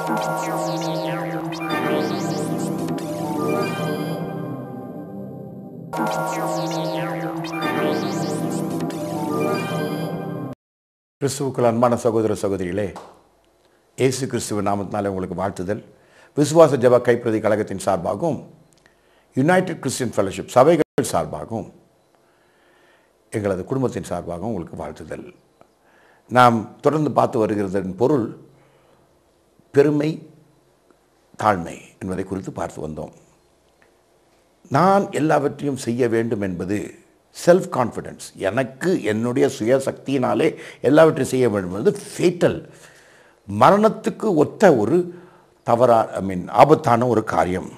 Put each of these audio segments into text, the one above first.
கிறிஸ்துவுக்குள் அன்பான சகோதர சகோதரிகளே இயேசு கிறிஸ்துவ நாமத்தினாலே உங்களுக்கு வாழ்த்துதல் விசுவாச ஜப கைப்பிரதி கழகத்தின் சார்பாகவும் யுனைடெட் கிறிஸ்டியன் ஃபெலோஷிப் சபைகள் சார்பாகவும் எங்களது குடும்பத்தின் சார்பாகவும் உங்களுக்கு வாழ்த்துதல் நாம் தொடர்ந்து பார்த்து வருகிறதன் பொருள் பெருமை தாழ்மை என்பதை குறித்து பார்த்து வந்தோம் நான் எல்லாவற்றையும் செய்ய வேண்டும் என்பது செல்ஃப் கான்ஃபிடென்ஸ் எனக்கு என்னுடைய சுயசக்தியினாலே எல்லாவற்றையும் செய்ய வேண்டும் என்பது ஃபேட்டல் மரணத்துக்கு ஒத்த ஒரு தவறா ஐ மீன் ஆபத்தான ஒரு காரியம்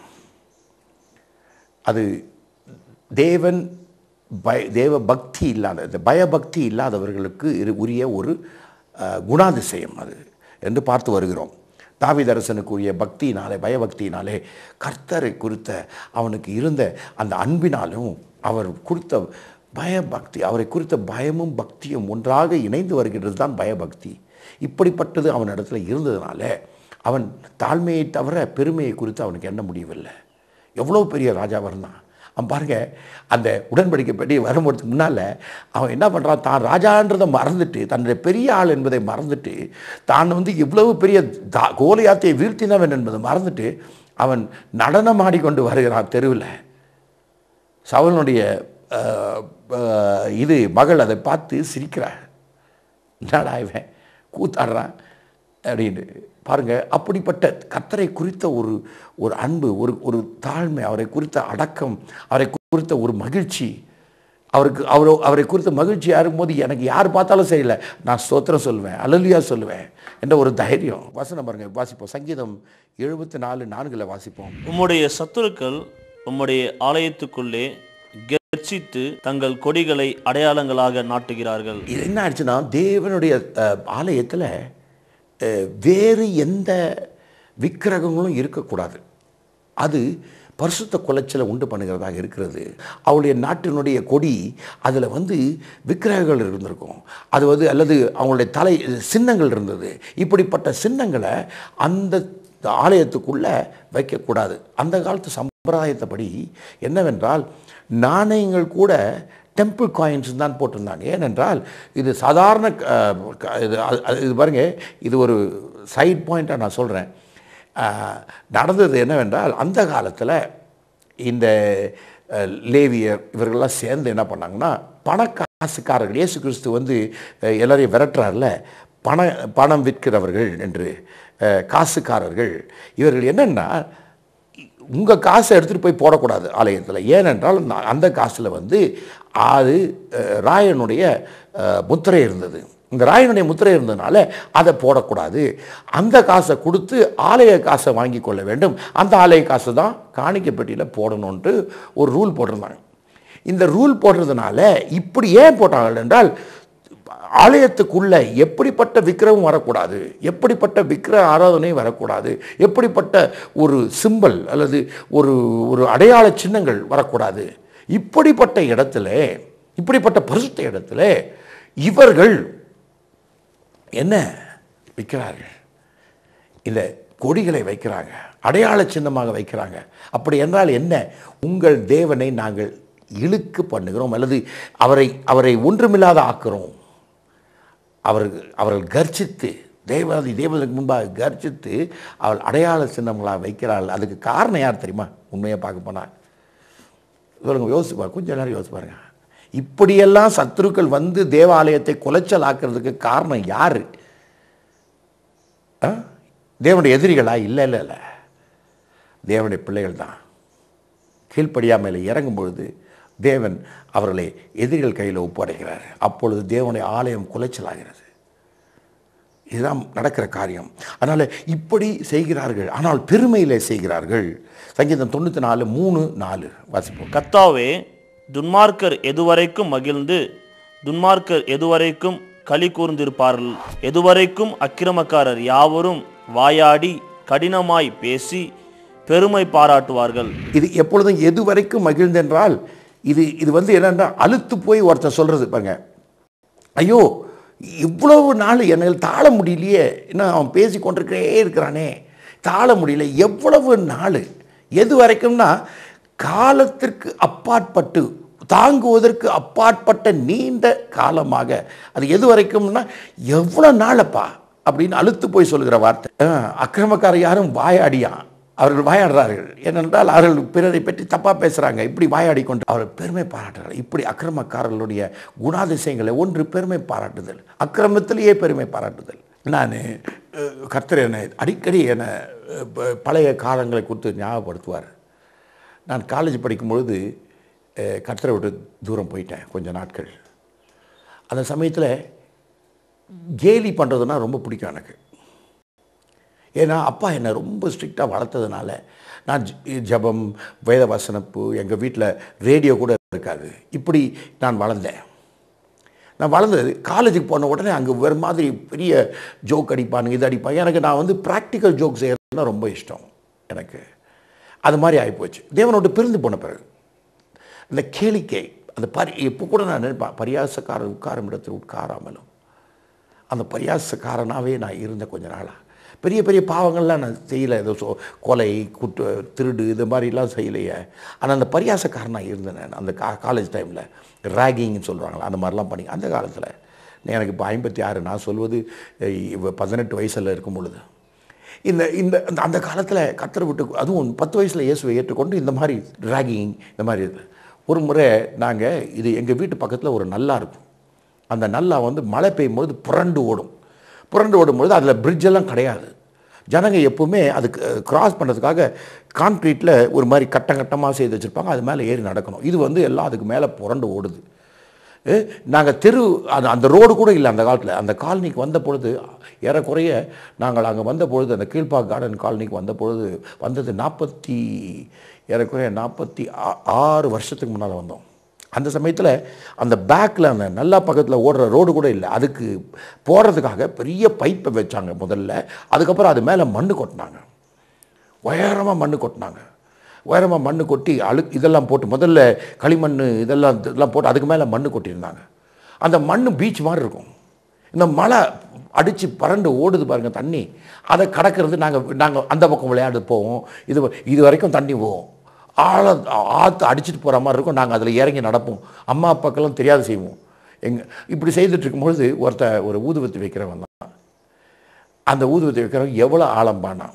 அது தேவன் பய தேவ பக்தி இல்லாத இந்த பயபக்தி இல்லாதவர்களுக்கு இரு உரிய ஒரு அஹ், குணாதிசயம் அது என்று பார்த்து வருகிறோம் தாவிதரசனுக்குரிய பக்தியினாலே பயபக்தியினாலே கர்த்தரை குறித்த அவனுக்கு இருந்த அந்த அன்பினாலும் அவர் குறித்த பயபக்தி அவரை குறித்த பயமும் பக்தியும் ஒன்றாக இணைந்து வருகிறது தான் பயபக்தி இப்படிப்பட்டது அவனிடத்துல இருந்ததுனால அவன் தாழ்மையை தவிர பெருமையை குறித்து அவனுக்கு எண்ண முடியவில்லை எவ்வளோ பெரிய ராஜாவாக இருந்தான் அவன் பாருங்க அந்த உடன்படிக்கை படி வரும்போதுக்கு முன்னால் அவன் என்ன பண்ணுறான் தான் ராஜான்றதை மறந்துட்டு தன்னுடைய பெரிய ஆள் என்பதை மறந்துட்டு தான் வந்து இவ்வளவு பெரிய தா கோலியாத்தை வீழ்த்தினவன் என்பதை மறந்துட்டு அவன் நடனம் ஆடிக்கொண்டு வருகிறான் தெருவில் சவுலனுடைய அஹ், அஹ், இது மகள் அதை பார்த்து சிரிக்கிறாள் என்னடா இவன் கூத்தாடுறான் அப்படின்னு பாருங்க அப்படிப்பட்ட கர்த்தரை குறித்த ஒரு ஒரு அன்பு ஒரு ஒரு தாழ்மை அவரை குறித்த அடக்கம் அவரை குறித்த ஒரு மகிழ்ச்சி அவருக்கு அவர் அவரை குறித்த மகிழ்ச்சி இருக்கும்போது எனக்கு யார் பார்த்தாலும் சரியில்லை நான் ஸ்தோத்திரம் சொல்லுவேன் அலலியா சொல்லுவேன் என்ற ஒரு தைரியம் வசனம் பாருங்க வாசிப்போம் சங்கீதம் எழுபத்தி நாலு நான்கில் வாசிப்போம் உம்முடைய சத்துருக்கள் உம்முடைய ஆலயத்துக்குள்ளே கெர்ச்சித்து தங்கள் கொடிகளை அடையாளங்களாக நாட்டுகிறார்கள் இது என்ன ஆயிடுச்சுன்னா தேவனுடைய ஆலயத்தில் வேறு எந்த விக்கிரகங்களும் இருக்கக்கூடாது அது பரிசுத்த குலைச்சலை உண்டு பண்ணுகிறதாக இருக்கிறது அவளுடைய நாட்டினுடைய கொடி அதில் வந்து விக்கிரகங்கள் இருந்திருக்கும் அது வந்து அல்லது அவங்களுடைய தலை சின்னங்கள் இருந்தது இப்படிப்பட்ட சின்னங்களை அந்த ஆலயத்துக்குள்ளே வைக்கக்கூடாது அந்த காலத்து சம்பிரதாயத்தைப்படி என்னவென்றால் நாணயங்கள் கூட டெம்பிள் காயின்ஸ் தான் போட்டிருந்தாங்க ஏனென்றால் இது சாதாரண அஹ், க- இது அது- அது- இது பாருங்க இது ஒரு சைட் பாயிண்ட்டாக நான் சொல்கிறேன் நடந்தது என்னவென்றால் அந்த காலத்தில் இந்த அஹ், லேவியர் இவர்கள்லாம் சேர்ந்து என்ன பண்ணாங்கன்னா பண காசுக்காரர்கள் இயேசு கிறிஸ்து வந்து அஹ், எல்லாரையும் விரட்டுறார்ல பண பணம் விற்கிறவர்கள் என்று அஹ், காசுக்காரர்கள் இவர்கள் என்னென்னா உங்கள் காசை எடுத்துகிட்டு போய் போடக்கூடாது ஆலயத்தில் ஏனென்றால் நா- அந்த காசில் வந்து அது அஹ், ராயனுடைய அஹ், முத்திரை இருந்தது இந்த ராயனுடைய முத்திரை இருந்ததுனால அதை போடக்கூடாது அந்த காசை கொடுத்து ஆலய காசை வாங்கி கொள்ள வேண்டும் அந்த ஆலய காசை தான் காணிக்கை பெட்டியில் போடணுன்ட்டு ஒரு ரூல் போட்டிருந்தாங்க இந்த ரூல் போடுறதுனால இப்படி ஏன் போட்டார்கள் என்றால் ஆலயத்துக்குள்ள எப்படிப்பட்ட விக்கிரமும் வரக்கூடாது எப்படிப்பட்ட விக்கிர ஆராதனையும் வரக்கூடாது எப்படிப்பட்ட ஒரு சிம்பல் அல்லது ஒரு ஒரு அடையாள சின்னங்கள் வரக்கூடாது இப்படிப்பட்ட இடத்துல இப்படிப்பட்ட பரிசுத்த இடத்துல இவர்கள் என்ன வைக்கிறார்கள் இந்த கொடிகளை வைக்கிறாங்க அடையாள சின்னமாக வைக்கிறாங்க அப்படி என்றால் என்ன உங்கள் தேவனை நாங்கள் இழுக்கு பண்ணுகிறோம் அல்லது அவரை அவரை ஒன்றுமில்லாத ஆக்குறோம் அவர்கள் அவர்கள் கர்ஜித்து தேவாதி தேவனுக்கு முன்பாக கர்ஜித்து அவள் அடையாள சின்னங்களாக வைக்கிறாள் அதுக்கு காரணம் யார் தெரியுமா உண்மையாக பார்க்க போனால் சொல்லுங்க யோசிச்சு பாருங்க கொஞ்ச நேரம் யோசிச்சு பாருங்க இப்படியெல்லாம் சத்துருக்கள் வந்து தேவாலயத்தை குலைச்சல் ஆக்குறதுக்கு காரணம் யார் தேவனுடைய எதிரிகளா இல்லை இல்லை இல்லை தேவனுடைய பிள்ளைகள் தான் கீழ்ப்படியாமல் இறங்கும் பொழுது தேவன் அவர்களை எதிரிகள் கையில் ஒப்படைக்கிறார் அப்பொழுது தேவனுடைய ஆலயம் குலைச்சலாகிறது இதுதான் நடக்கிற காரியம் அதனால் இப்படி செய்கிறார்கள் ஆனால் பெருமையிலே செய்கிறார்கள் சங்கீதம் தொண்ணூற்றி நாலு மூணு நாலு வாசிப்போம் கத்தாவே துன்மார்க்கர் எதுவரைக்கும் மகிழ்ந்து துன்மார்க்கர் எதுவரைக்கும் களி கூர்ந்திருப்பார்கள் எதுவரைக்கும் அக்கிரமக்காரர் யாவரும் வாயாடி கடினமாய் பேசி பெருமை பாராட்டுவார்கள் இது எப்பொழுதும் எது வரைக்கும் மகிழ்ந்தென்றால் இது இது வந்து என்னன்னா அழுத்து போய் ஒருத்தன் சொல்கிறது பாருங்க ஐயோ இவ்வளவு நாள் என்னால் தாழ முடியலையே என்ன அவன் பேசி கொண்டிருக்கிறே இருக்கிறானே தாழ முடியல எவ்வளவு நாள் எது வரைக்கும்னா காலத்திற்கு அப்பாற்பட்டு தாங்குவதற்கு அப்பாற்பட்ட நீண்ட காலமாக அது எது வரைக்கும்னா எவ்வளோ நாளப்பா அப்படின்னு அழுத்து போய் சொல்லுகிற வார்த்தை ஆ, அக்கிரமக்காரர் யாரும் வாயாடியான் அவர்கள் வாயாடுறார்கள் ஏனென்றால் அவர்கள் பிறரை பற்றி தப்பாக பேசுகிறாங்க இப்படி வாயாடி கொண்டு அவர்கள் பெருமை பாராட்டுறார்கள் இப்படி அக்கிரமக்காரர்களுடைய குணாதிசயங்களை ஒன்று பெருமை பாராட்டுதல் அக்கிரமத்திலேயே பெருமை பாராட்டுதல் நான் கர்த்தர் என்னை அடிக்கடி என்னை அஹ், ப- பழைய காலங்களை குறித்து ஞாபகப்படுத்துவார் நான் காலேஜ் படிக்கும் பொழுது அஹ், கர்த்தரை விட்டு தூரம் போயிட்டேன் கொஞ்ச நாட்கள் அந்த சமயத்தில் கேலி பண்ணுறதுனா ரொம்ப பிடிக்கும் எனக்கு ஏன்னா அப்பா என்னை ரொம்ப ஸ்ட்ரிக்டாக வளர்த்ததுனால நான் ஜ- ஜெபம் வேத வசனப்பு எங்கள் வீட்டில் ரேடியோ கூட இருக்காது இப்படி நான் வளர்ந்தேன் நான் வளர்ந்தது காலேஜுக்கு போன உடனே அங்கே வேறு மாதிரி பெரிய ஜோக் அடிப்பானுங்க இது அடிப்பாங்க எனக்கு நான் வந்து ப்ராக்டிக்கல் ஜோக் செய்கிறதுனா ரொம்ப இஷ்டம் எனக்கு அது மாதிரி ஆகிப்போச்சு தேவனோட பிரிந்து போன பிறகு அந்த கேளிக்கை அந்த பரி இப்போ கூட நான் நினைப்பேன் பரியாசக்காரர் உட்காரும் இடத்தில் உட்காராமலும் அந்த பரியாசக்காரனாகவே நான் இருந்தேன் கொஞ்ச நாளாக பெரிய பெரிய பாவங்கள்லாம் நான் செய்யலை ஏதோ சொ கொலை குற்ற திருடு இது மாதிரிலாம் செய்யலையே ஆனால் அந்த பரியாசக்காரனாக இருந்தேன் நான் அந்த கா காலேஜ் டைமில் ரேகிங்னு சொல்கிறாங்களா அந்த மாதிரிலாம் பண்ணி அந்த காலத்தில் எனக்கு இப்போ ஐம்பத்தி ஆறு நான் சொல்வது அஹ், இவ பதினெட்டு வயசில் இருக்கும் பொழுது இந்த இந்த அந்த- அந்த காலத்தில் கத்தரை விட்டு அதுவும் பத்து வயசில் இயேசுவை ஏற்றுக்கொண்டு இந்த மாதிரி ராகிங் இந்த மாதிரி இது ஒரு முறை நாங்கள் இது எங்கள் வீட்டு பக்கத்தில் ஒரு நல்லா இருக்கும் அந்த நல்லா வந்து மழை பெய்யும் பொழுது புரண்டு ஓடும் புரண்டு ஓடும்பொழுது அதில் bridge எல்லாம் கிடையாது ஜனங்க எப்பவுமே அதுக்கு கிராஸ் பண்ணுறதுக்காக கான்க்ரீட்டில் ஒரு மாதிரி கட்டம் கட்டமாக செய்து வச்சுருப்பாங்க அது மேலே ஏறி நடக்கணும் இது வந்து எல்லாம் அதுக்கு மேலே புரண்டு ஓடுது நாங்கள் தெரு அந்த அந்த ரோடு கூட இல்லை அந்த காலத்தில் அந்த காலனிக்கு வந்த பொழுது ஏறக்குறைய நாங்கள் அங்கே வந்த பொழுது அந்த கீழ்ப்பாக் கார்டன் காலனிக்கு வந்த பொழுது வந்தது நாற்பத்தி ஏறக்குறைய நாற்பத்தி ஆ- ஆறு வருஷத்துக்கு முன்னால் வந்தோம் அந்த சமயத்தில் அந்த பேக்கில் அந்த நல்லா பக்கத்தில் ஓடுற ரோடு கூட இல்லை அதுக்கு போகிறதுக்காக பெரிய பைப்பை வச்சாங்க முதல்ல அதுக்கப்புறம் அது மேலே மண்ணு கொட்டினாங்க உயரமாக மண்ணு கொட்டினாங்க உயரமாக மண்ணு கொட்டி அழு இதெல்லாம் போட்டு முதல்ல களிமண் இதெல்லாம் இதெல்லாம் போட்டு அதுக்கு மேலே மண்ணு கொட்டியிருந்தாங்க அந்த மண்ணு பீச் மாதிரி இருக்கும் இந்த மழை அடித்து பறண்டு ஓடுது பாருங்க தண்ணி அதை கடக்கிறது நாங்கள் நாங்கள் அந்த பக்கம் விளையாடு போவோம் இது இது வரைக்கும் தண்ணி போவோம் ஆழ ஆற்று அடிச்சிட்டு போகிற மாதிரி இருக்கும் நாங்கள் அதில் இறங்கி நடப்போம் அம்மா அப்பாக்கெல்லாம் தெரியாது செய்வோம் எங்க இப்படி செய்துட்டு இருக்கும்பொழுது ஒருத்த ஒரு ஊதுவத்தி வைக்கிறவன் தான் அந்த ஊதுவத்தி வைக்கிறவன் எவ்வளோ ஆழம்பானான்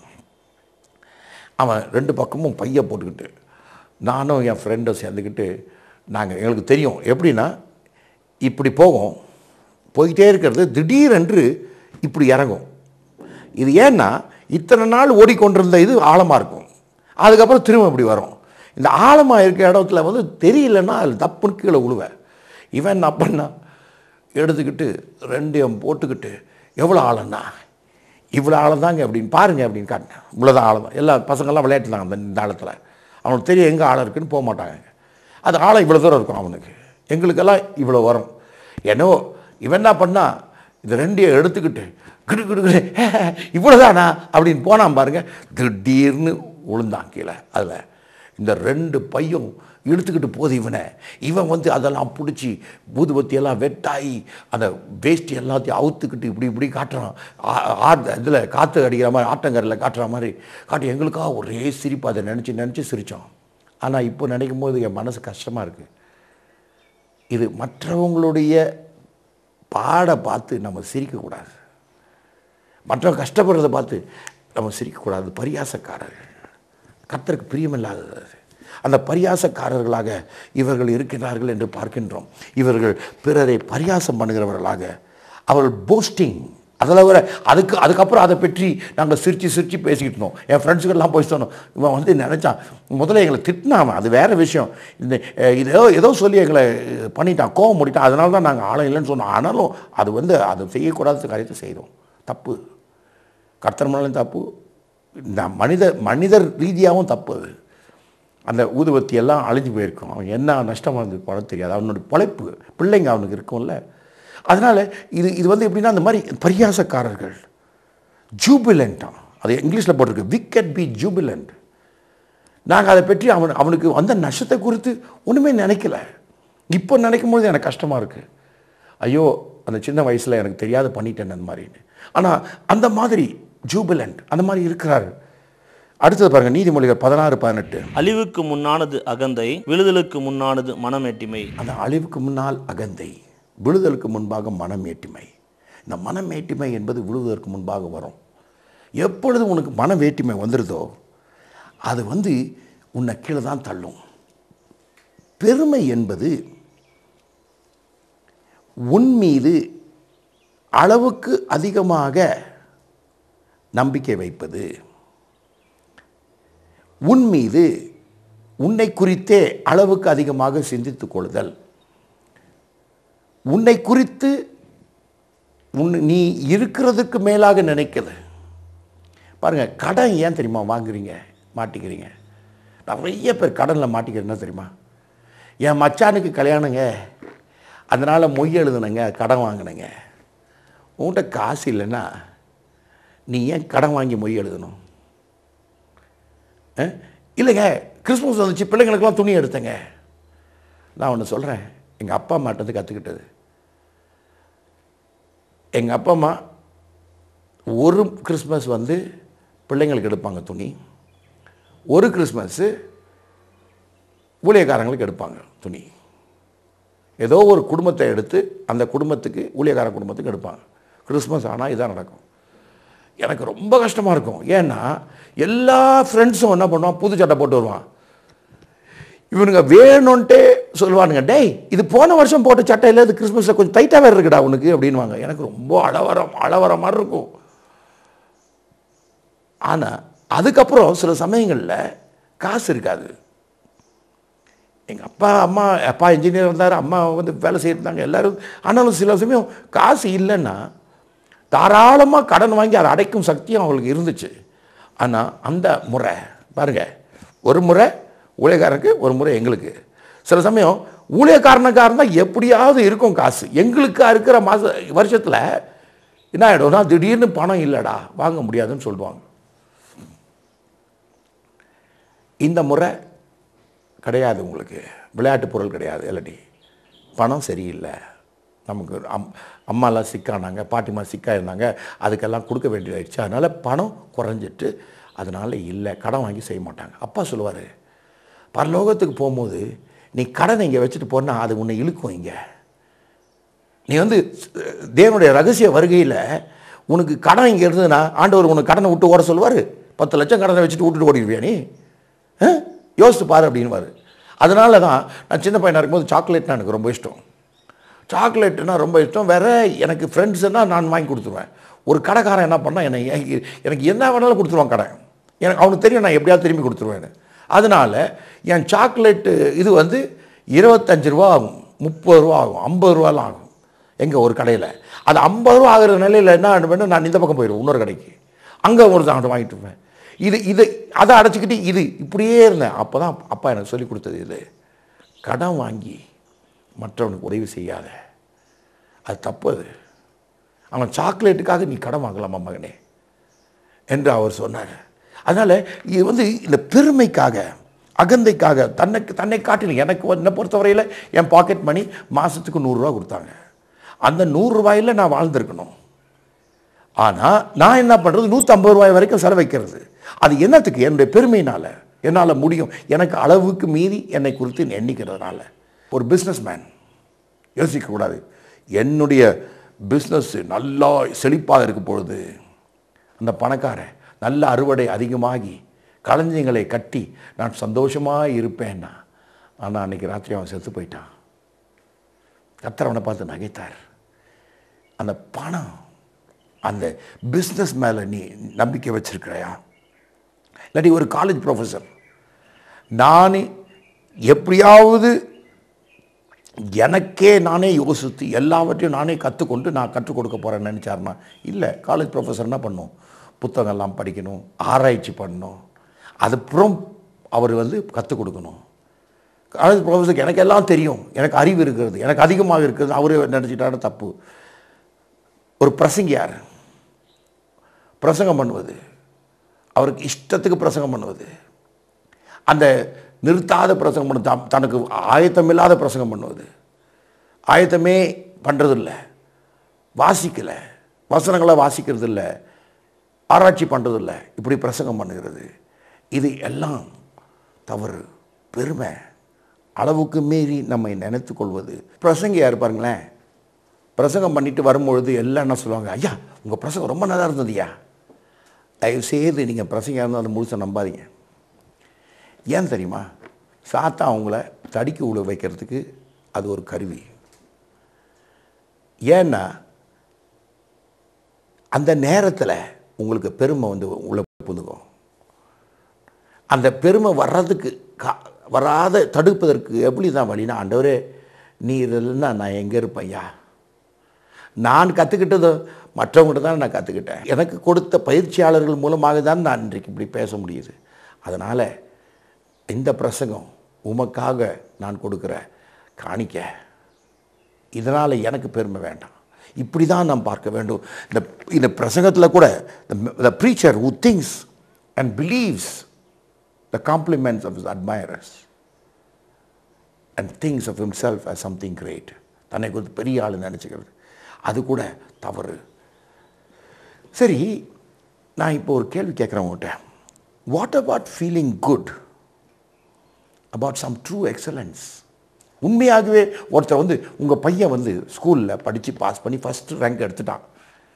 அவன் ரெண்டு பக்கமும் பைய போட்டுக்கிட்டு நானும் என் ஃப்ரெண்டும் சேர்ந்துக்கிட்டு நாங்கள் எங்களுக்கு தெரியும் எப்படின்னா இப்படி போவோம் போய்கிட்டே இருக்கிறது திடீரென்று இப்படி இறங்கும் இது ஏன்னா இத்தனை நாள் ஓடிக்கொண்டிருந்த இது ஆழமாக இருக்கும் அதுக்கப்புறம் திரும்ப இப்படி வரும் இந்த ஆழமாக இருக்க இடத்துல வந்து தெரியலன்னா அதில் தப்புன்னு கீழே விழுவேன் இவன் என்ன பண்ணா எடுத்துக்கிட்டு ரெண்டையும் போட்டுக்கிட்டு எவ்வளோ ஆழம்னா இவ்வளோ ஆழம் தாங்க அப்படின்னு பாருங்க அப்படின்னு காட்டினேன் இவ்வளோதான் ஆழம் தான் எல்லா பசங்கள்லாம் விளையாட்டுனாங்க அந்த இந்த ஆழத்தில் அவனுக்கு தெரியும் எங்கே ஆழம் இருக்குன்னு போக மாட்டாங்க அது ஆழம் இவ்வளோ தூரம் இருக்கும் அவனுக்கு எங்களுக்கெல்லாம் இவ்வளோ வரும் என்னோ இவன் என்ன பண்ணா இது ரெண்டையும் எடுத்துக்கிட்டு கிடு கிடு கிடு இவ்வளோதானா அப்படின்னு போனான் பாருங்க திடீர்னு விழுந்தான் கீழே அதில் இந்த ரெண்டு பையும் இழுத்துக்கிட்டு போகுது இவனை இவன் வந்து அதெல்லாம் பிடிச்சி ஊதுபத்தியெல்லாம் வெட்டாயி அந்த வேஷ்டி எல்லாத்தையும் அவுத்துக்கிட்டு இப்படி இப்படி காட்டுறான் இதில் காற்று அடிக்கிற மாதிரி ஆட்டங்கரில் காட்டுற மாதிரி காட்டி எங்களுக்காக ஒரே சிரிப்பு அதை நினச்சி நினச்சி சிரித்தோம் ஆனால் இப்போ நினைக்கும் போது என் மனசு கஷ்டமாக இருக்குது இது மற்றவங்களுடைய பாட பார்த்து நம்ம சிரிக்கக்கூடாது மற்றவங்க கஷ்டப்படுறத பார்த்து நம்ம சிரிக்கக்கூடாது பரியாசக்காரர்கள் கர்த்தருக்கு பிரியமில்லாதது அது. அந்த பரியாசக்காரர்களாக இவர்கள் இருக்கிறார்கள் என்று பார்க்கின்றோம் இவர்கள் பிறரை பரியாசம் பண்ணுகிறவர்களாக அவர்கள் போஸ்டிங் அதில் வர அதுக்கு அதுக்கப்புறம் அதை பற்றி நாங்கள் சிரித்து சிரித்து பேசிக்கிட்டு இருந்தோம் என் ஃப்ரெண்ட்ஸுக்கெல்லாம் போய் சொன்னோம் இவன் வந்து நினச்சான் முதல்ல எங்களை திட்டினான் அது வேறு விஷயம் இந்த அஹ், இது ஏதோ ஏதோ சொல்லி எங்களை அஹ், பண்ணிட்டான் கோவம் முடிட்டான் அதனால தான் நாங்கள் ஆழம் இல்லைன்னு சொன்னோம் ஆனாலும் அது வந்து அது செய்யக்கூடாத காரியத்தை செய்தோம் தப்பு கர்த்தர் மேலும் தப்பு இந்த மனித மனிதர் ரீதியாகவும் தப்பு அது அந்த ஊதுவத்தி எல்லாம் அழிஞ்சு போயிருக்கும் அவன் என்ன நஷ்டமாக இருந்திருப்பானோ தெரியாது அவனுடைய பொழைப்பு பிள்ளைங்க அவனுக்கு இருக்கும்ல அதனால் இது இது வந்து எப்படின்னா அந்த மாதிரி பரியாசக்காரர்கள் ஜூபிலண்ட்டான் அது இங்கிலீஷில் போட்டிருக்கு விக்கெட் பி ஜூபிலண்ட் நாங்கள் அதை பற்றி அவன் அவனுக்கு வந்த நஷ்டத்தை குறித்து ஒன்றுமே நினைக்கல இப்போ நினைக்கும் பொழுது எனக்கு கஷ்டமாக இருக்குது ஐயோ அந்த சின்ன வயசில் எனக்கு தெரியாத பண்ணிட்டேன் அந்த மாதிரின்னு ஆனால் அந்த மாதிரி ஜூபிலண்ட் அந்த மாதிரி இருக்கிறாரு அடுத்தது பாருங்க நீதிமொழிகள் பதினாறு பதினெட்டு அழிவுக்கு முன்னானது அகந்தை விழுதலுக்கு முன்னானது மனமேட்டிமை அந்த அழிவுக்கு முன்னால் அகந்தை விழுதலுக்கு முன்பாக மனமேட்டிமை இந்த மனமேட்டிமை என்பது விழுவதற்கு முன்பாக வரும் எப்பொழுது உனக்கு மனவேட்டிமை வந்துடுதோ அது வந்து உன்னை கீழே தான் தள்ளும் பெருமை என்பது உன் மீது அளவுக்கு அதிகமாக நம்பிக்கை வைப்பது உன் மீது உன்னை குறித்தே அளவுக்கு அதிகமாக சிந்தித்துக் கொள்ளுதல் உன்னை குறித்து உன் நீ இருக்கிறதுக்கு மேலாக நினைக்கிறது பாருங்க கடன் ஏன் தெரியுமா வாங்குறீங்க மாட்டிக்கிறீங்க நிறைய பேர் கடனில் மாட்டிக்கிறேன்னா தெரியுமா என் மச்சானுக்கு கல்யாணங்க அதனால் மொய் எழுதுனங்க கடன் வாங்கினேங்க உன்கிட்ட காசு இல்லைன்னா நீ ஏன் கடன் வாங்கி மொய் எழுதணும் அஹ்? இல்லைங்க கிறிஸ்மஸ் வந்துச்சு பிள்ளைங்களுக்கெல்லாம் துணி எடுத்தேங்க நான் ஒன்று சொல்கிறேன் எங்கள் அப்பா அம்மாட்டது கற்றுக்கிட்டது எங்கள் அப்பா அம்மா ஒரு கிறிஸ்மஸ் வந்து பிள்ளைங்களுக்கு எடுப்பாங்க துணி ஒரு கிறிஸ்மஸ்ஸு ஊழியக்காரங்களுக்கு எடுப்பாங்க துணி ஏதோ ஒரு குடும்பத்தை எடுத்து அந்த குடும்பத்துக்கு ஊழியக்கார குடும்பத்துக்கு எடுப்பாங்க கிறிஸ்மஸ் ஆனால் இதான் நடக்கும் எனக்கு ரொம்ப கஷ்டமாக இருக்கும் ஏன்னா எல்லா ஃப்ரெண்ட்ஸும் என்ன பண்ணுவான் புது சட்டை போட்டு வருவான் இவனுங்க வேணும்ன்ட்டே சொல்லுவானுங்க டேய் இது போன வருஷம் போட்ட சட்டை இல்லை இது கிறிஸ்மஸில் கொஞ்சம் டைட்டாக வேறு இருக்குடா உனக்கு அப்படின்வாங்க எனக்கு ரொம்ப அழவரம் அழவர மாதிரி இருக்கும் ஆனால் அதுக்கப்புறம் சில சமயங்களில் காசு இருக்காது எங்கள் அப்பா அம்மா அப்பா இன்ஜினியர் இருந்தார் அம்மா வந்து வேலை செய்யிருந்தாங்க எல்லாரும் ஆனாலும் சில சமயம் காசு இல்லைன்னா தாராளமாக கடன் வாங்கி அதை அடைக்கும் சக்தியும் அவங்களுக்கு இருந்துச்சு ஆனால் அந்த முறை பாருங்க ஒரு முறை ஊழியக்காரனுக்கு ஒரு முறை எங்களுக்கு சில சமயம் ஊழியக்காரனுக்காக இருந்தால் எப்படியாவது இருக்கும் காசு எங்களுக்கா இருக்கிற மாத வருஷத்தில் என்ன ஆகிடும்னா திடீர்னு பணம் இல்லைடா வாங்க முடியாதுன்னு சொல்லுவாங்க இந்த முறை கிடையாது உங்களுக்கு விளையாட்டு பொருள் கிடையாது இல்லாட்டி பணம் சரியில்லை நமக்கு அம் அம்மாலாம் சிக்கானாங்க பாட்டிமா சிக்கா இருந்தாங்க அதுக்கெல்லாம் கொடுக்க வேண்டியதாயிடுச்சு அதனால் பணம் குறைஞ்சிட்டு அதனால் இல்லை கடன் வாங்கி செய்ய மாட்டாங்க அப்பா சொல்லுவார் பரலோகத்துக்கு போகும்போது நீ கடனை இங்கே வச்சுட்டு போனால் அது உன்னை இழுக்கும் இங்கே நீ வந்து தேவனுடைய ரகசிய வருகையில் உனக்கு கடன் இங்கே இருந்ததுன்னா ஆண்டவர் உனக்கு கடனை விட்டு ஓட சொல்லுவார் பத்து லட்சம் கடனை வச்சுட்டு விட்டுட்டு ஓடிடுவியா நீ ஆ? யோசித்து பாரு அப்படின்வாரு அதனால தான் நான் சின்ன பையனாக இருக்கும்போது சாக்லேட்னா எனக்கு ரொம்ப இஷ்டம் சாக்லேட்னா ரொம்ப இஷ்டம் வேற எனக்கு ஃப்ரெண்ட்ஸ்னா நான் வாங்கி கொடுத்துருவேன் ஒரு கடைக்காரன் என்ன பண்ணால் என்னை எனக்கு- எனக்கு என்ன வேணாலும் கொடுத்துருவான் கடை எனக்கு அவனுக்கு தெரியும் நான் எப்படியாவது திரும்பி கொடுத்துருவேன்னு அதனால் என் சாக்லேட்டு இது வந்து இருபத்தஞ்சு ரூபா ஆகும் முப்பது ரூபா ஆகும் ஐம்பது ரூபாலாம் ஆகும் எங்கே ஒரு கடையில் அது ஐம்பது ரூபா ஆகிற நிலையில் என்ன பண்ணுவேன் நான் இந்த பக்கம் போயிடுவேன் இன்னொரு கடைக்கு அங்கே ஒரு தான் வாங்கிட்டு இருப்பேன் இது இது அதை அடைச்சிக்கிட்டு இது இப்படியே இருந்தேன் அப்போ தான் அப்பா எனக்கு சொல்லி கொடுத்தது இது கடன் வாங்கி மற்றவனுக்கு உதவி செய்யாத அது தப்பு அது அவன் சாக்லேட்டுக்காக நீ கடன் வாங்கலாமா மகனே என்று அவர் சொன்னார் அதனால் இது வந்து இந்த பெருமைக்காக அகந்தைக்காக தன்னை தன்னை காட்டிலும் எனக்கு வந்து- என்னை பொறுத்தவரையில் என் பாக்கெட் மணி மாதத்துக்கு நூறுரூவா கொடுத்தாங்க அந்த நூறுரூவாயில் நான் வாழ்ந்திருக்கணும் ஆனால் நான் என்ன பண்ணுறது நூற்றம்பது ரூபாய் வரைக்கும் செலவைக்கிறது அது என்னத்துக்கு என்னுடைய பெருமையினால் என்னால் முடியும் எனக்கு அளவுக்கு மீறி என்னை குறித்து எண்ணிக்கிறதுனால ஒரு பிஸ்னஸ் மேன் யோசிக்கக்கூடாது என்னுடைய பிஸ்னஸ் நல்லா செழிப்பாக இருக்கும் பொழுது அந்த பணக்காரன் நல்ல அறுவடை அதிகமாகி களஞ்சியங்களை கட்டி நான் சந்தோஷமாக இருப்பேன்னா ஆனால் அன்னைக்கு ராத்திரி அவன் செத்து போயிட்டான் கத்தர் அவனை பார்த்து நகைத்தார் அந்த பணம் அந்த பிஸ்னஸ் மேலே நீ நம்பிக்கை வச்சிருக்கிறையா இல்லாட்டி ஒரு காலேஜ் ப்ரொஃபஸர் நான் எப்படியாவது எனக்கே நானே யோசித்து எல்லாவற்றையும் நானே கற்றுக்கொண்டு நான் கற்றுக் கொடுக்க போகிறேன்னு நினச்சாருன்னா இல்லை காலேஜ் ப்ரொஃபஸர் என்ன பண்ணும் புத்தகம்லாம் படிக்கணும் ஆராய்ச்சி பண்ணணும் அதுக்கப்புறம் அவர் வந்து கற்றுக் கொடுக்கணும் காலேஜ் ப்ரொஃபஸருக்கு எனக்கு எல்லாம் தெரியும் எனக்கு அறிவு இருக்கிறது எனக்கு அதிகமாக இருக்கிறது அவர் நினச்சிட்டாரு தப்பு ஒரு பிரசங்கியார் பிரசங்கம் பண்ணுவது அவருக்கு இஷ்டத்துக்கு பிரசங்கம் பண்ணுவது அந்த நிறுத்தாத பிரசங்கம் பண்ண தம் தனக்கு ஆயத்தமில்லாத பிரசங்கம் பண்ணுவது ஆயத்தமே பண்ணுறதில்ல வாசிக்கலை வசனங்களை வாசிக்கிறது இல்லை ஆராய்ச்சி பண்ணுறதில்ல இப்படி பிரசங்கம் பண்ணுகிறது இது எல்லாம் தவறு பெருமை அளவுக்கு மீறி நம்மை நினைத்து கொள்வது பிரசங்கியா இருப்பாருங்களேன் பிரசங்கம் பண்ணிட்டு வரும்பொழுது எல்லாம் என்ன சொல்லுவாங்க ஐயா உங்கள் பிரசங்கம் ரொம்ப நல்லா இருந்ததுயா தயவு செய்து நீங்கள் பிரசங்கம் இருந்தால் அதை முழுசாக நம்பாதீங்க ஏன் தெரியுமா சாத்தா அவங்கள தடிக்க உழ வைக்கிறதுக்கு அது ஒரு கருவி ஏன்னா அந்த நேரத்தில் உங்களுக்கு பெருமை வந்து உள்ள புதுகும் அந்த பெருமை வர்றதுக்கு கா வராத தடுப்பதற்கு எப்படி தான் வழினா ஆண்டவரே நீ இல்லைன்னா நான் எங்கே இருப்பையா நான் கற்றுக்கிட்டது மற்றவங்கள்ட்ட தான் நான் கற்றுக்கிட்டேன் எனக்கு கொடுத்த பயிற்சியாளர்கள் மூலமாக தான் நான் இன்றைக்கு இப்படி பேச முடியுது அதனால் இந்த பிரசங்கம் உமக்காக நான் கொடுக்குற காணிக்க இதனால் எனக்கு பெருமை வேண்டாம் இப்படி தான் நாம் பார்க்க வேண்டும் இந்த இந்த பிரசங்கத்தில் கூட the preacher who thinks and believes the compliments of his admirers and thinks of himself as something great தன்னை குறித்து பெரிய ஆள் நினச்சிக்கிறது அது கூட தவறு சரி நான் இப்போ ஒரு கேள்வி கேட்குறேன் உங்கள்கிட்ட what about feeling good about some true excellence உண்மையாகவே ஒருத்தர் வந்து உங்கள் பையன் வந்து ஸ்கூலில் படித்து பாஸ் பண்ணி ஃபஸ்ட்டு ரேங்க் எடுத்துட்டான்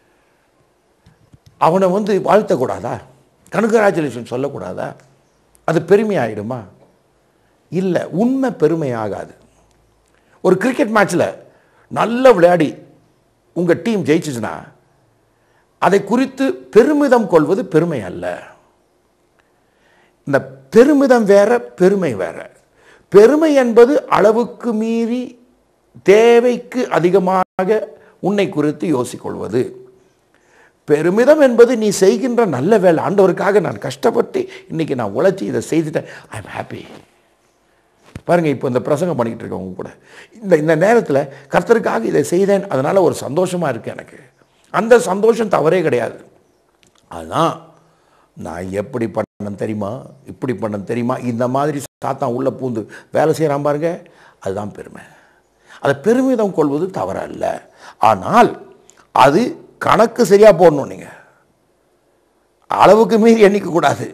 அவனை வந்து வாழ்த்தக்கூடாதா கனுகராச்சுலேஷன் சொல்லக்கூடாதா அது பெருமையாயிடுமா இல்லை உண்மை பெருமையாகாது ஒரு கிரிக்கெட் மேட்ச்சில் நல்ல விளையாடி உங்கள் டீம் ஜெயிச்சிச்சுன்னா அதை குறித்து பெருமிதம் கொள்வது பெருமை அல்ல இந்த பெருமிதம் வேற பெருமை வேற பெருமை என்பது அளவுக்கு மீறி தேவைக்கு அதிகமாக உன்னை குறித்து யோசிக்கொள்வது பெருமிதம் என்பது நீ செய்கின்ற நல்ல வேலை ஆண்டவருக்காக நான் கஷ்டப்பட்டு இன்னைக்கு நான் உழைச்சி இதை செய்துட்டேன் ஐ எம் ஹாப்பி பாருங்க இப்போ இந்த பிரசங்கம் பண்ணிக்கிட்டு இருக்கவங்க கூட இந்த இந்த நேரத்தில் கர்த்தருக்காக இதை செய்தேன் அதனால் ஒரு சந்தோஷமாக இருக்கு எனக்கு அந்த சந்தோஷம் தவறே கிடையாது அதுதான் நான் எப்படி பண்ணேன் தெரியுமா இப்படி பண்ணேன் தெரியுமா இந்த மாதிரி சாத்தான் உள்ள பூந்து வேலை செய்கிறான் பாருங்க அதுதான் பெருமை அதை பெருமிதம் கொள்வது தவறல்ல ஆனால் அது கணக்கு சரியாக போடணும் நீங்கள் அளவுக்கு மீறி எண்ணிக்கக்கூடாது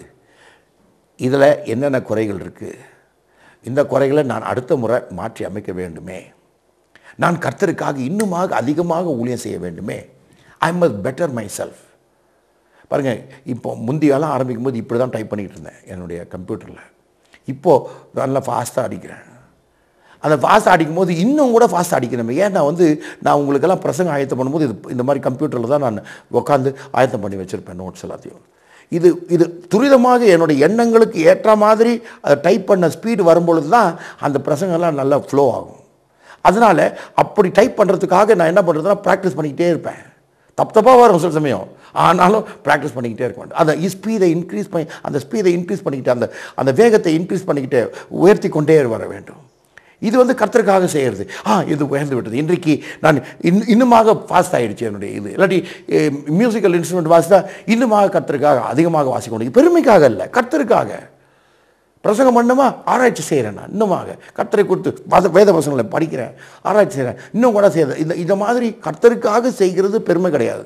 இதில் என்னென்ன குறைகள் இருக்குது இந்த குறைகளை நான் அடுத்த முறை மாற்றி அமைக்க வேண்டுமே நான் கர்த்தருக்காக இன்னுமாக அதிகமாக ஊழியம் செய்ய வேண்டுமே I must better my self பாருங்கள் இப்போ முந்தியெல்லாம் ஆரம்பிக்கும் போது இப்படி தான் டைப் பண்ணிகிட்டு இருந்தேன் என்னுடைய கம்ப்யூட்டரில் இப்போது நல்லா ஃபாஸ்ட்டாக அடிக்கிறேன் அந்த ஃபாஸ்ட் அடிக்கும் போது இன்னும் கூட ஃபாஸ்ட் அடிக்கணும் ஏன் நான் வந்து நான் உங்களுக்கெல்லாம் பிரசங்கம் ஆயத்தம் பண்ணும்போது இது இந்த மாதிரி கம்ப்யூட்டரில் தான் நான் உட்காந்து ஆயத்தம் பண்ணி வச்சுருப்பேன் நோட்ஸ் எல்லாத்தையும் இது இது துரிதமாக என்னுடைய எண்ணங்களுக்கு ஏற்ற மாதிரி அதை டைப் பண்ண ஸ்பீடு வரும்பொழுது தான் அந்த பிரசங்கம்லாம் நல்லா ஃப்ளோ ஆகும் அதனால் அப்படி டைப் பண்ணுறதுக்காக நான் என்ன பண்ணுறதுனா ப்ராக்டிஸ் பண்ணிக்கிட்டே இருப்பேன் தப்பு தப்பாக வரும் சில சமயம் ஆனாலும் ப்ராக்டிஸ் பண்ணிக்கிட்டே இருக்க வேண்டும் அந்த ஸ்பீடை இன்க்ரீஸ் பண்ணி அந்த ஸ்பீடை இன்க்ரீஸ் பண்ணிக்கிட்டு அந்த அந்த வேகத்தை இன்க்ரீஸ் பண்ணிக்கிட்டே உயர்த்தி கொண்டே வர வேண்டும் இது வந்து கர்த்தருக்காக செய்கிறது ஆ இது உயர்ந்து விட்டது இன்றைக்கு நான் இன் இன்னுமாக ஃபாஸ்ட் ஆகிடுச்சு என்னுடைய இது இல்லாட்டி மியூசிக்கல் இன்ஸ்ட்ருமெண்ட் வாசித்தா இன்னுமாக கர்த்தருக்காக அதிகமாக வாசிக்கணும் பெருமைக்காக இல்லை கர்த்தருக்காக பிரசங்கம் பண்ணுமா ஆராய்ச்சி செய்கிறேன் நான் இன்னுமாக கர்த்தரை கொடுத்து வத வேத வசனங்களை படிக்கிறேன் ஆராய்ச்சி செய்கிறேன் இன்னும் கூட செய்கிறேன் இந்த இந்த மாதிரி கர்த்தருக்காக செய்கிறது பெருமை கிடையாது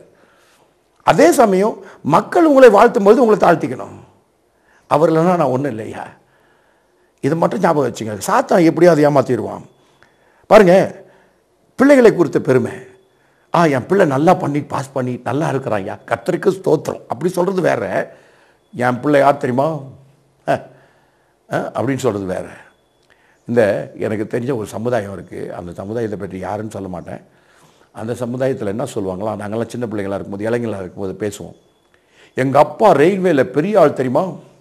அதே சமயம் மக்கள் உங்களை வாழ்த்தும் போது உங்களை தாழ்த்திக்கணும் அவர் இல்லைன்னா நான் ஒன்றும் இல்லையா இது மட்டும் ஞாபகம் வச்சுங்க சாத்தான் எப்படியாவது ஏமாத்திடுவான் பாருங்க பிள்ளைகளை குறித்த பெருமை ஆ என் பிள்ளை நல்லா பண்ணி பாஸ் பண்ணி நல்லா இருக்கிறான் ஐயா கர்த்தருக்கு ஸ்தோத்திரம் அப்படி சொல்கிறது வேற என் பிள்ளை யார் தெரியுமா அஹ், அஹ், அப்படின்னு சொல்கிறது வேற இந்த எனக்கு தெரிஞ்ச ஒரு சமுதாயம் இருக்குது அந்த சமுதாயத்தை பற்றி யாருன்னு சொல்ல மாட்டேன் அந்த சமுதாயத்தில் என்ன சொல்லுவாங்களா நாங்கள்லாம் சின்ன பிள்ளைங்களாக இருக்கும்போது இளைஞர்களாக இருக்கும்போது பேசுவோம் எங்கள் அப்பா ரயில்வேல பெரிய ஆள் தெரியுமா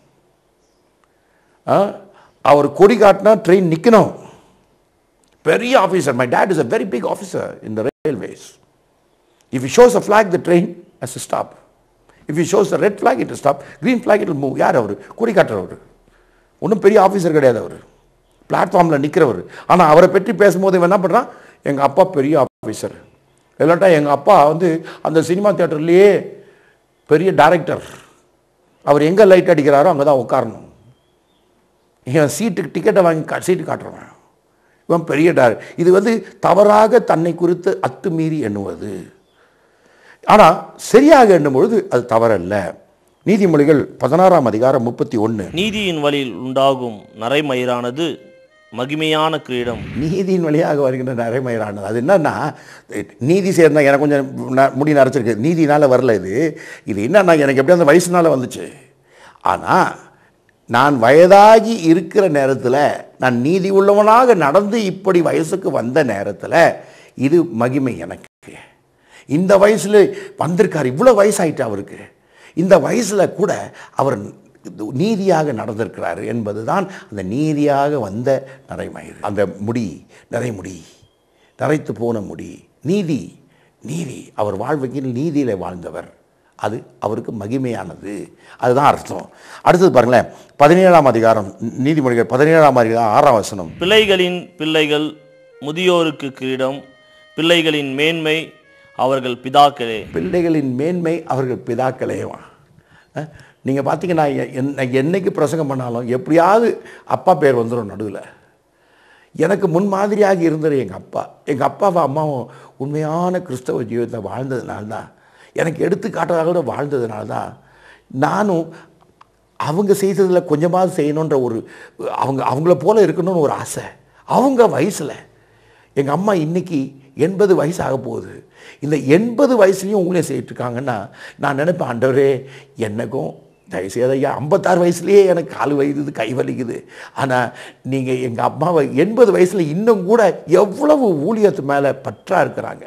ஆ? அவர் கொடி காட்டினா ட்ரெயின் நிற்கணும் பெரிய officer my dad is a very big officer in the railways if you shows a flag the train as stop if you shows the red flag it stop green flag it move யார் அவர் கொடி காட்டுறவர் ஒன்றும் பெரிய officer கிடையாது அவர் பிளாட்ஃபார்மில் நிற்கிறவர் ஆனால் அவரை பற்றி பேசும்போது இவன் என்ன பண்ணுறான் எங்கள் அப்பா பெரிய ஆஃபீஸர் இல்லாட்டா எங்கள் அப்பா வந்து அந்த சினிமா தியேட்டர்லேயே பெரிய டைரக்டர் அவர் எங்கே லைட் அடிக்கிறாரோ அங்கே தான் உட்காரணும் இவன் சீட்டுக்கு டிக்கெட்டை வாங்கி கா சீட்டு காட்டுறவன் இவன் பெரிய டார் இது வந்து தவறாக தன்னை குறித்து அத்துமீறி எண்ணுவது ஆனால் சரியாக எண்ணும் பொழுது அது தவறல்ல நீதிமொழிகள் பதினாறாம் அதிகாரம் முப்பத்தி ஒன்று நீதியின் வழியில் உண்டாகும் நரைமயிரானது மகிமையான கிரீடம் நீதியின் வழியாக வருகின்ற நரைமயிரானது அது என்னன்னா நீதி சேர்ந்தா எனக்கு கொஞ்சம் ந- முடி நரைச்சிருக்கு நீதினால வரல இது இது என்னன்னா எனக்கு எப்படி அந்த வயசுனால வந்துச்சு ஆனால் நான் வயதாகி இருக்கிற நேரத்தில் நான் நீதி உள்ளவனாக நடந்து இப்படி வயசுக்கு வந்த நேரத்தில் இது மகிமை எனக்கு இந்த வயசில் வந்திருக்கார் இவ்வளோ வயசாயிட்டு அவருக்கு இந்த வயசில் கூட அவர் நீதியாக நடந்திருக்கிறார் என்பதுதான் அந்த நீதியாக வந்த நரைமயிர் அந்த முடி நரைமுடி நரைத்து போன முடி நீதி நீதி அவர் வாழ்க்கையில் நீதியில் வாழ்ந்தவர் அது அவருக்கு மகிமையானது அதுதான் அர்த்தம் அடுத்தது பாருங்களேன் பதினேழாம் அதிகாரம் நீதிமொழிகள் பதினேழாம் அதிகாரம் ஆறாம் வசனம் பிள்ளைகளின் பிள்ளைகள் முதியோருக்கு கிரீடம் பிள்ளைகளின் மேன்மை அவர்கள் பிதாக்களே பிள்ளைகளின் மேன்மை அவர்கள் பிதாக்களேவா நீங்கள் பார்த்தீங்கன்னா எ- என் நான் என்னைக்கு பிரசங்கம் பண்ணாலும் எப்படியாவது அப்பா பேர் வந்துடும் நடுவில் எனக்கு முன்மாதிரியாக இருந்தது எங்கள் அப்பா எங்கள் அப்பாவும் அம்மாவும் உண்மையான கிறிஸ்தவ ஜீவிதத்தை வாழ்ந்ததுனால தான் எனக்கு எடுத்துக்காட்டாக கூட வாழ்ந்ததுனால தான் நானும் அவங்க செய்ததில் கொஞ்சமாவது செய்யணுன்ற ஒரு அவங்க அவங்கள போல இருக்கணும்னு ஒரு ஆசை அவங்க வயசில் எங்கள் அம்மா இன்னைக்கு எண்பது வயசு ஆக போகுது இந்த எண்பது வயசுலையும் ஊழியம் செய்யிட்டு இருக்காங்கன்னா நான் நினைப்பேன் ஆண்டவரே எனக்கும் தயவுசெய்து ஐயா ஐம்பத்தாறு வயசுலேயே எனக்கு கால் வலிக்குது கை வலிக்குது ஆனால் நீங்கள் எங்கள் அம்மாவை எண்பது வயசில் இன்னும் கூட எவ்வளவு ஊழியத்து மேலே பற்றா இருக்கிறாங்க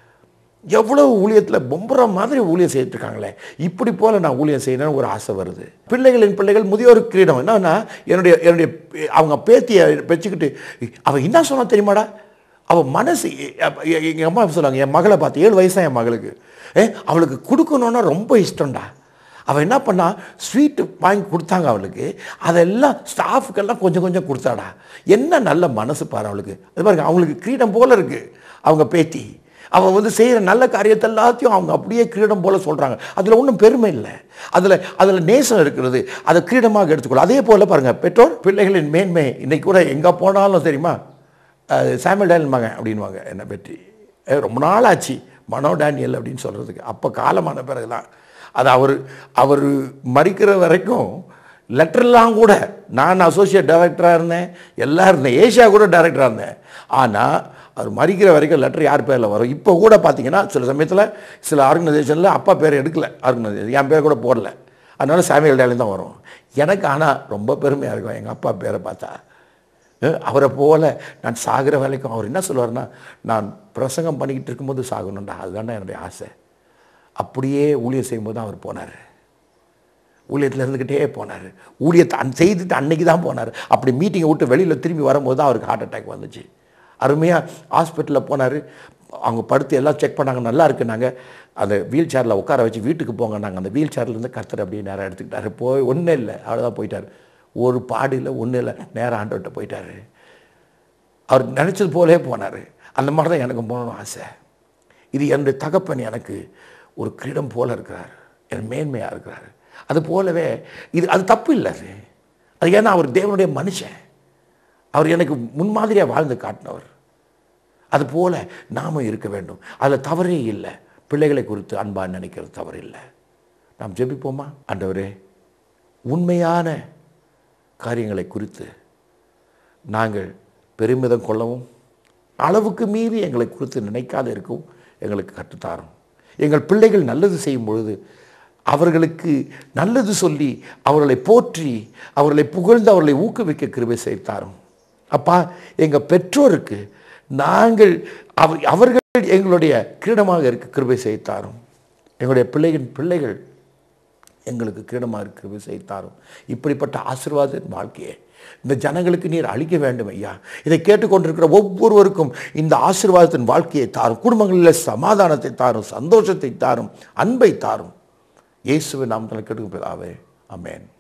எவ்வளவு ஊழியத்தில் பொம்புற மாதிரி ஊழியம் செய்துட்டு இருக்காங்களே இப்படி போல நான் ஊழியம் செய்யணும்னு ஒரு ஆசை வருது பிள்ளைகளின் பிள்ளைகள் முதியோர் கிரீடம் என்னன்னா என்னுடைய என்னுடைய அவங்க பேத்தியை வச்சுக்கிட்டு அவன் என்ன சொன்னா தெரியுமாடா அவள் மனசு எங்கள் அம்மா சொல்லுவாங்க என் மகளை பார்த்து ஏழு வயசா என் மகளுக்கு ஏ அவளுக்கு கொடுக்கணுன்னா ரொம்ப இஷ்டம்டா அவள் என்ன பண்ணா ஸ்வீட்டு வாங்கி கொடுத்தாங்க அவளுக்கு அதெல்லாம் ஸ்டாஃபுக்கெல்லாம் கொஞ்சம் கொஞ்சம் கொடுத்தாடா என்ன நல்ல மனசு பாரு அவளுக்கு அது பாருங்க அவங்களுக்கு கிரீடம் போல இருக்கு அவங்க பேத்தி அவன் வந்து செய்கிற நல்ல காரியத்தை எல்லாத்தையும் அவங்க அப்படியே கிரீடம் போல சொல்கிறாங்க அதில் ஒன்றும் பெருமை இல்லை அதில் அதில் நேசம் இருக்கிறது அதை கிரீடமாக எடுத்துக்கொள்ள அதே போல் பாருங்கள் பெற்றோர் பிள்ளைகளின் மேன்மை இன்னைக்கு கூட எங்கே போனாலும் தெரியுமா அது சாமுel டேனியல் மகன் அப்படின்வாங்க என்னை பற்றி ஏ, ரொம்ப நாள் ஆச்சு மனோ டேனியல் அப்படின்னு சொல்கிறதுக்கு அப்போ காலமான பிறகு தான் அது அவர் அவர் மறிக்கிற வரைக்கும் லெட்டர்லாம் கூட நான் அசோசியேட் டைரக்டராக இருந்தேன் எல்லாம் இருந்தேன் ஏஷியா கூட டைரக்டராக இருந்தேன் ஆனால் அவர் மறிக்கிற வரைக்கும் லெட்டர் யார் பேரில் வரும் இப்போ கூட பார்த்தீங்கன்னா சில சமயத்தில் சில ஆர்கனைசேஷனில் அப்பா பேர் எடுக்கல ஆர்கனைசேஷன் என் பேர் கூட போடல அதனால சாமியல் டேலி தான் வரும் எனக்கு ஆனால் ரொம்ப பெருமையாக இருக்கும் எங்கள் அப்பா பேரை பார்த்தா அஹ் அவரை போல நான் சாகிற வேலைக்கும் அவர் என்ன சொல்லுவார்னா நான் பிரசங்கம் பண்ணிக்கிட்டு இருக்கும்போது சாகணும்டா அதுதான்டா என்னுடைய ஆசை அப்படியே ஊழியம் செய்யும்போது தான் அவர் போனார் ஊழியத்தில் இருந்துக்கிட்டே போனார் ஊழியத்தை அன் செய்துட்டு அன்னைக்கு தான் போனார் அப்படி மீட்டிங்கை விட்டு வெளியில் திரும்பி வரும்போது தான் அவருக்கு ஹார்ட் அட்டாக் வந்துச்சு அருமையாக ஹாஸ்பிட்டலில் போனார் அவங்க படுத்து எல்லாம் செக் பண்ணாங்க நல்லா இருக்குனாங்க அந்த வீல் சேரில் உட்கார வச்சு வீட்டுக்கு போங்கன்னாங்க அந்த வீல் சேர்லேருந்து கர்த்தர் அப்படியே நேராக எடுத்துக்கிட்டாரு போய் ஒன்றும் இல்லை அவ்வளோதான் போயிட்டார் ஒரு பாடு இல்லை ஒன்றும் இல்லை நேராக ஆண்டவர்கிட்ட போயிட்டார் அவர் நினச்சது போலே போனார் அந்த மாதிரி தான் எனக்கு போகணும்னு ஆசை இது என்னுடைய தகப்பன் எனக்கு ஒரு கிரீடம் போல இருக்கிறார் என் மேன்மையாக இருக்கிறார் அது போலவே இது அது தப்பு இல்லை அது அது ஏன்னா அவர் தேவனுடைய மனுஷன் அவர் எனக்கு முன்மாதிரியாக வாழ்ந்து காட்டினவர் அது போல நாமும் இருக்க வேண்டும் அதில் தவறே இல்லை பிள்ளைகளை குறித்து அன்பாக நினைக்கிறது தவறு இல்லை நாம் ஜெபிப்போமா ஆண்டவரே உண்மையான காரியங்களை குறித்து நாங்கள் பெருமிதம் கொள்ளவும் அளவுக்கு மீறி எங்களை குறித்து நினைக்காத இருக்கவும் எங்களுக்கு கற்றுத்தாரும் எங்கள் பிள்ளைகள் நல்லது செய்யும் பொழுது அவர்களுக்கு நல்லது சொல்லி அவர்களை போற்றி அவர்களை புகழ்ந்து அவர்களை ஊக்குவிக்க கிருபை செய்தாரும் அப்பா எங்கள் பெற்றோருக்கு நாங்கள் அவர் அவர்கள் எங்களுடைய கிரீடமாக இருக்க கிருபை செய்தாரும் எங்களுடைய பிள்ளைகளின் பிள்ளைகள் எங்களுக்கு கிரீடமாக இருக்கிறது செய்தாரும் இப்படிப்பட்ட ஆசீர்வாதத்தின் வாழ்க்கையை இந்த ஜனங்களுக்கு நீர் அளிக்க வேண்டும் ஐயா இதை கேட்டுக்கொண்டிருக்கிற ஒவ்வொருவருக்கும் இந்த ஆசீர்வாதத்தின் வாழ்க்கையை தாரும் குடும்பங்களில் சமாதானத்தை தாரும் சந்தோஷத்தை தாரும் அன்பை தாரும் இயேசுவை நாம் கேட்டுக்கு பிதாவே அமேன்